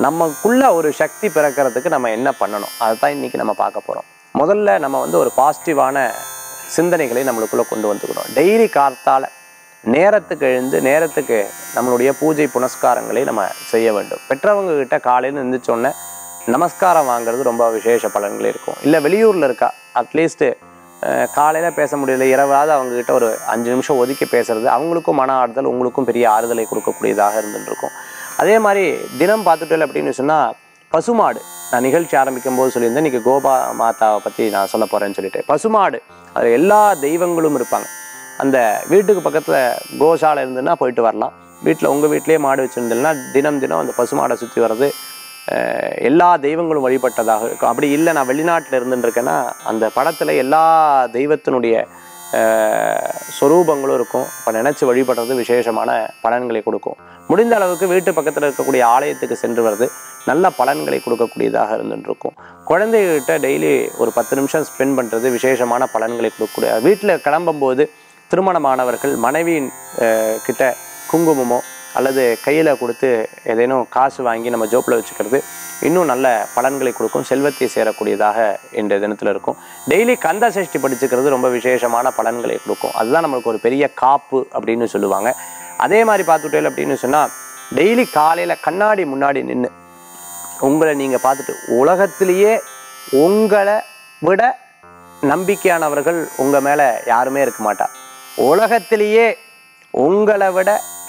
நமக்குள்ள ஒரு சக்தி பிறக்கிறதுக்கு நம்ம என்ன பண்ணணும் அதை தான் இன்றைக்கி நம்ம பார்க்க போகிறோம் முதல்ல நம்ம வந்து ஒரு பாசிட்டிவான சிந்தனைகளை நம்மளுக்குள்ளே கொண்டு வந்துக்கணும் டெய்லி கார்த்தால நேரத்துக்கு எழுந்து நேரத்துக்கு நம்மளுடைய பூஜை புனஸ்காரங்களை நம்ம செய்ய வேண்டும் பெற்றவங்க கிட்ட காலையில் எழுந்திரிச்சோடனே நமஸ்காரம் வாங்குறது ரொம்ப விசேஷ பலன்கள் இருக்கும் இல்லை வெளியூரில் இருக்கா அட்லீஸ்ட்டு காலையில் பேச முடியல இரவாவது அவங்கக்கிட்ட ஒரு அஞ்சு நிமிஷம் ஒதுக்கி பேசுறது அவங்களுக்கும் மன ஆறுதல் உங்களுக்கும் பெரிய ஆறுதலை கொடுக்கக்கூடியதாக இருந்துட்டு இருக்கும் அதே மாதிரி தினம் பார்த்துட்டேன் அப்படின்னு சொன்னால் பசுமாடு நான் நிகழ்ச்சி ஆரம்பிக்கும் போது சொல்லியிருந்தேன் இன்றைக்கி கோபா மாதாவை பற்றி நான் சொல்ல போகிறேன்னு சொல்லிட்டு பசுமாடு அதில் எல்லா தெய்வங்களும் இருப்பாங்க அந்த வீட்டுக்கு பக்கத்தில் கோசாலை இருந்துன்னா போயிட்டு வரலாம் வீட்டில் உங்கள் வீட்டிலேயே மாடு வச்சுருந்தீங்கன்னா தினம் தினம் அந்த பசுமாடை சுற்றி வர்றது அஹ், எல்லா தெய்வங்களும் வழிபட்டதாக இருக்கும் அப்படி இல்லை நான் வெளிநாட்டில் இருந்துருக்கேன்னா அந்த படத்தில் எல்லா தெய்வத்தினுடைய அஹ், சொரூபங்களும் இருக்கும் அப்போ நினச்சி வழிபடுறது விசேஷமான பலன்களை கொடுக்கும் முடிந்த அளவுக்கு வீட்டு பக்கத்தில் இருக்கக்கூடிய ஆலயத்துக்கு சென்று வர்றது நல்ல பலன்களை கொடுக்கக்கூடியதாக இருந்துட்டு இருக்கும் குழந்தைகிட்ட டெய்லி ஒரு பத்து நிமிஷம் ஸ்பெண்ட் பண்ணுறது விசேஷமான பலன்களை கொடுக்கக்கூடிய வீட்டில் கிளம்பும்போது திருமணமானவர்கள் மனைவியின் அஹ், கிட்ட குங்குமமோ அல்லது கையில் கொடுத்து ஏதேனும் காசு வாங்கி நம்ம ஜோப்பில் வச்சுக்கிறது இன்னும் நல்ல பலன்களை கொடுக்கும் செல்வத்தை சேரக்கூடியதாக இன்றைய தினத்தில் இருக்கும் டெய்லி கந்த சஷ்டி படிச்சுக்கிறது ரொம்ப விசேஷமான பலன்களை கொடுக்கும் அதுதான் நம்மளுக்கு ஒரு பெரிய காப்பு அப்படின்னு சொல்லுவாங்க அதே மாதிரி பார்த்துட்டேன் அப்படின்னு சொன்னால் டெய்லி காலையில் கண்ணாடி முன்னாடி நின்று உங்களை நீங்கள் பார்த்துட்டு உலகத்திலேயே உங்களை விட நம்பிக்கையானவர்கள் உங்கள் மேலே யாருமே இருக்க மாட்டா உலகத்திலேயே உங்களை விட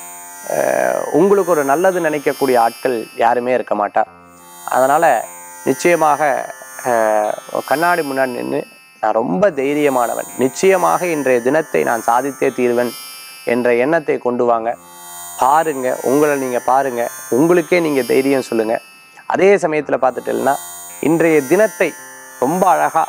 அஹ், உங்களுக்கு ஒரு நல்லது நினைக்கக்கூடிய ஆட்கள் யாருமே இருக்க மாட்டா அதனால் நிச்சயமாக அஹ், கண்ணாடி முன்னாடி நின்று நான் ரொம்ப தைரியமானவன் நிச்சயமாக இன்றைய தினத்தை நான் சாதித்தே தீர்வேன் என்ற எண்ணத்தை கொண்டு வாங்க பாருங்க உங்களை நீங்கள் பாருங்க உங்களுக்கே நீங்கள் தைரியம் சொல்லுங்க அதே சமயத்தில் பார்த்துட்டீங்கன்னா இன்றைய தினத்தை ரொம்ப அழகாக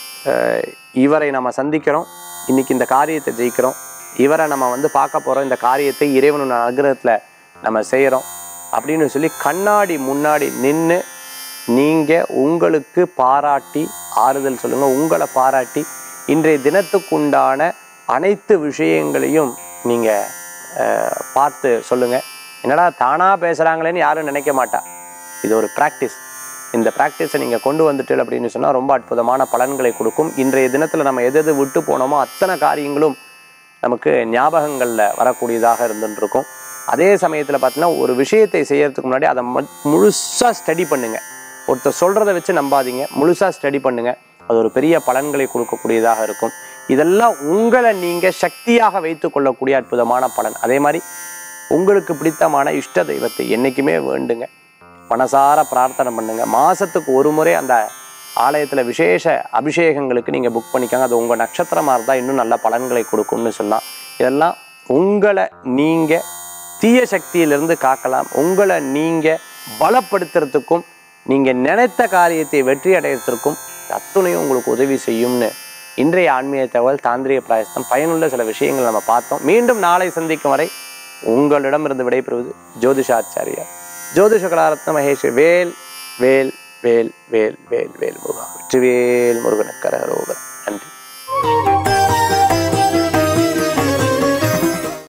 இவரை நம்ம சந்திக்கிறோம் இன்னைக்கு இந்த காரியத்தை ஜெயிக்கிறோம் இவரை நம்ம வந்து பார்க்க போகிறோம் இந்த காரியத்தை இறைவனோட அனுகிரகத்தில் நம்ம செய்கிறோம் அப்படின்னு சொல்லி கண்ணாடி முன்னாடி நின்று நீங்கள் உங்களுக்கு பாராட்டி ஆறுதல் சொல்லுங்கள் உங்களை பாராட்டி இன்றைய தினத்துக்குண்டான அனைத்து விஷயங்களையும் நீங்கள் பார்த்து சொல்லுங்கள் என்னடா தானாக பேசுகிறாங்களேன்னு யாரும் நினைக்க மாட்டா இது ஒரு ப்ராக்டிஸ் இந்த ப்ராக்டிஸை நீங்கள் கொண்டு வந்துட்டு அப்படின்னு சொன்னால் ரொம்ப அற்புதமான பலன்களை கொடுக்கும் இன்றைய தினத்தில் நம்ம எது எது விட்டு போனோமோ அத்தனை காரியங்களும் நமக்கு ஞாபகங்களில் வரக்கூடியதாக இருந்துட்டு இருக்கும் அதே சமயத்தில் பார்த்தீங்கன்னா ஒரு விஷயத்தை செய்யறதுக்கு முன்னாடி அதை முழுசாக ஸ்டடி பண்ணுங்கள் ஒருத்தர் சொல்கிறத வச்சு நம்பாதீங்க முழுசாக ஸ்டடி பண்ணுங்கள் அது ஒரு பெரிய பலன்களை கொடுக்கக்கூடியதாக இருக்கும் இதெல்லாம் உங்களை நீங்கள் சக்தியாக வைத்து கொள்ளக்கூடிய அற்புதமான பலன் அதே மாதிரி உங்களுக்கு பிடித்தமான இஷ்ட தெய்வத்தை என்றைக்குமே வேண்டுங்க மனசார பிரார்த்தனை பண்ணுங்க மாதத்துக்கு ஒரு முறை அந்த ஆலயத்தில் விசேஷ அபிஷேகங்களுக்கு நீங்கள் புக் பண்ணிக்கோங்க அது உங்கள் நட்சத்திரமாக இருந்தால் இன்னும் நல்ல பலன்களை கொடுக்கும்னு சொல்லலாம் இதெல்லாம் உங்களை நீங்கள் தீய சக்தியிலிருந்து காக்கலாம் உங்களை நீங்கள் பலப்படுத்துறதுக்கும் நீங்கள் நினைத்த காரியத்தை வெற்றி அடையறதுக்கும் அத்துணையும் உங்களுக்கு உதவி செய்யும்னு இன்றைய ஆன்மீக தகவல் தாந்திரிய பிராயஸ்தம் பயனுள்ள சில விஷயங்கள் நம்ம பார்த்தோம் மீண்டும் நாளை சந்திக்கும் வரை உங்களிடமிருந்து விடைபெறுவது ஜோதிஷாச்சாரியா ஜோதிஷ கலாரத்ன மகேஷ் வேல் வேல் வேல் வேல் வேல் வேல் முருகா வெற்றிவேல் முருகனுக்கு கரகரோகர்